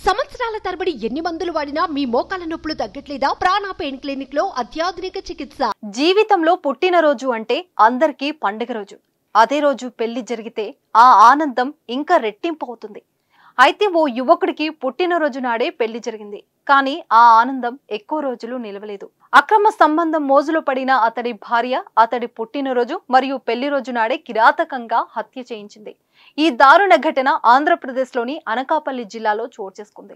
సంవత్సరాల తరబడి ఎన్ని మందులు వాడినా మీ మోకాల నొప్పులు తగ్గట్లేదా ప్రాణ పెయిన్ క్లినిక్ లో అత్యాధునిక చికిత్స జీవితంలో పుట్టినరోజు అంటే అందరికీ పండుగ రోజు అదే రోజు పెళ్లి జరిగితే ఆ ఆనందం ఇంకా రెట్టింపు అవుతుంది అయితే ఓ యువకుడికి పుట్టినరోజు నాడే పెళ్లి జరిగింది కానీ ఆ ఆనందం ఎక్కువ రోజులు నిలవలేదు అక్రమ సంబంధం మోజులో పడిన అతడి భార్య అతడి పుట్టినరోజు మరియు పెళ్లి రోజు నాడే కిరాతకంగా హత్య చేయించింది ఈ దారుణ ఘటన ఆంధ్రప్రదేశ్లోని అనకాపల్లి జిల్లాలో చోటు చేసుకుంది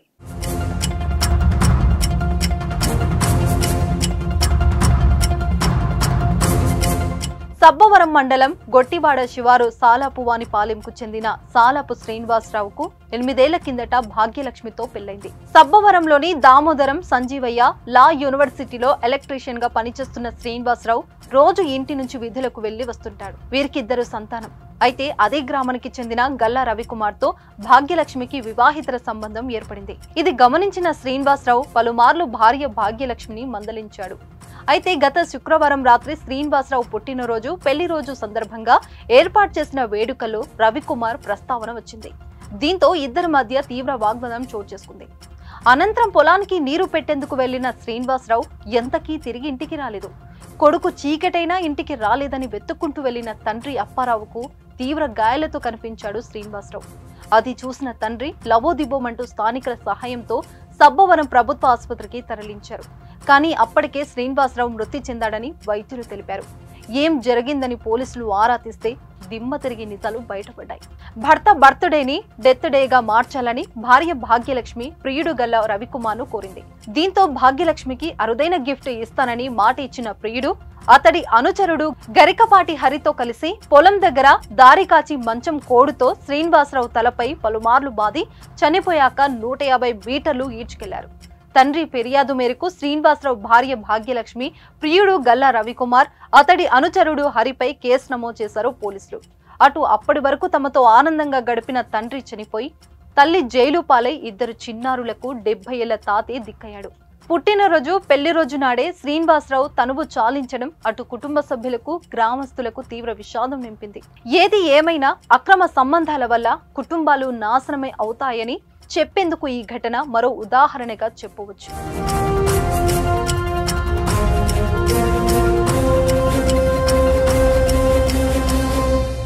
సబ్బవరం మండలం గొట్టివాడ శివారు సాలాపువాని పాలెంకు చెందిన సాలాపు శ్రీనివాసరావుకు ఎనిమిదేళ్ల కిందట భాగ్యలక్ష్మితో పెళ్లైంది సబ్బవరంలోని దామోదరం సంజీవయ్య లా యూనివర్సిటీలో ఎలక్ట్రీషియన్ గా పనిచేస్తున్న శ్రీనివాసరావు రోజు ఇంటి నుంచి విధులకు వెళ్లి వస్తుంటాడు వీరికిద్దరు సంతానం అయితే అదే గ్రామానికి చెందిన గల్లా రవికుమార్ తో భాగ్యలక్ష్మికి వివాహితర సంబంధం ఏర్పడింది ఇది గమనించిన శ్రీనివాసరావు పలుమార్లు భార్య భాగ్యలక్ష్మిని మందలించాడు అయితే గత శుక్రవారం రాత్రి శ్రీనివాసరావు పుట్టినరోజు పెళ్లి రోజు సందర్భంగా ఏర్పాటు చేసిన వేడుకలో రవికుమార్ ప్రస్తావన వచ్చింది దీంతో ఇద్దరి మధ్య తీవ్ర వాగ్వాదం చోటు చేసుకుంది అనంతరం పొలానికి నీరు పెట్టేందుకు వెళ్లిన శ్రీనివాసరావు ఎంతకీ తిరిగి ఇంటికి రాలేదు కొడుకు చీకటైనా ఇంటికి రాలేదని వెతుక్కుంటూ వెళ్లిన తండ్రి అప్పారావుకు తీవ్ర గాయాలతో కనిపించాడు శ్రీనివాసరావు అది చూసిన తండ్రి లవోదిబోమంటూ స్థానికుల సహాయంతో సబ్బవరం ప్రభుత్వ ఆసుపత్రికి తరలించారు కానీ అప్పటికే శ్రీనివాసరావు మృతి చెందాడని వైద్యులు తెలిపారు ఏం జరిగిందని పోలీసులు ఆరా తీస్తే దిమ్మ తిరిగి నిజాలు బయటపడ్డాయి భర్త బర్త్డేని డెత్ డేగా మార్చాలని భార్య భాగ్యలక్ష్మి ప్రియుడు గల్ల రవికుమార్ను కోరింది దీంతో భాగ్యలక్ష్మికి అరుదైన గిఫ్ట్ ఇస్తానని మాట ఇచ్చిన ప్రియుడు అతడి అనుచరుడు గరికపాటి హరితో కలిసి పొలం దగ్గర దారి కాచి మంచం కోడుతో శ్రీనివాసరావు తలపై పలుమార్లు బాది చనిపోయాక నూట యాభై మీటర్లు ఈడ్చుకెళ్లారు తండ్రి ఫిర్యాదు మేరకు శ్రీనివాసరావు భార్య భాగ్యలక్ష్మి ప్రియుడు గల్లా రవికుమార్ అతడి అనుచరుడు హరిపై కేసు నమోదు చేశారు పోలీసులు అటు అప్పటి వరకు తమతో ఆనందంగా గడిపిన తండ్రి చనిపోయి తల్లి జైలు పాలై ఇద్దరు చిన్నారులకు డెబ్బై ఏళ్ల తాతే దిక్కయ్యాడు పుట్టినరోజు పెళ్లి రోజు నాడే శ్రీనివాసరావు తనువు చాలించడం అటు కుటుంబ సభ్యులకు గ్రామస్తులకు తీవ్ర విషాదం నింపింది ఏది ఏమైనా అక్రమ సంబంధాల వల్ల కుటుంబాలు నాశనమే అవుతాయని చెప్పేందుకు ఈ ఘటన మరో ఉదాహరణగా చెప్పవచ్చు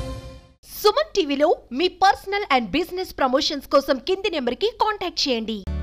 సుమన్ టీవీలో మీ పర్సనల్ అండ్ బిజినెస్ ప్రమోషన్స్ కోసం కింది నెంబర్ కి కాంటాక్ట్ చేయండి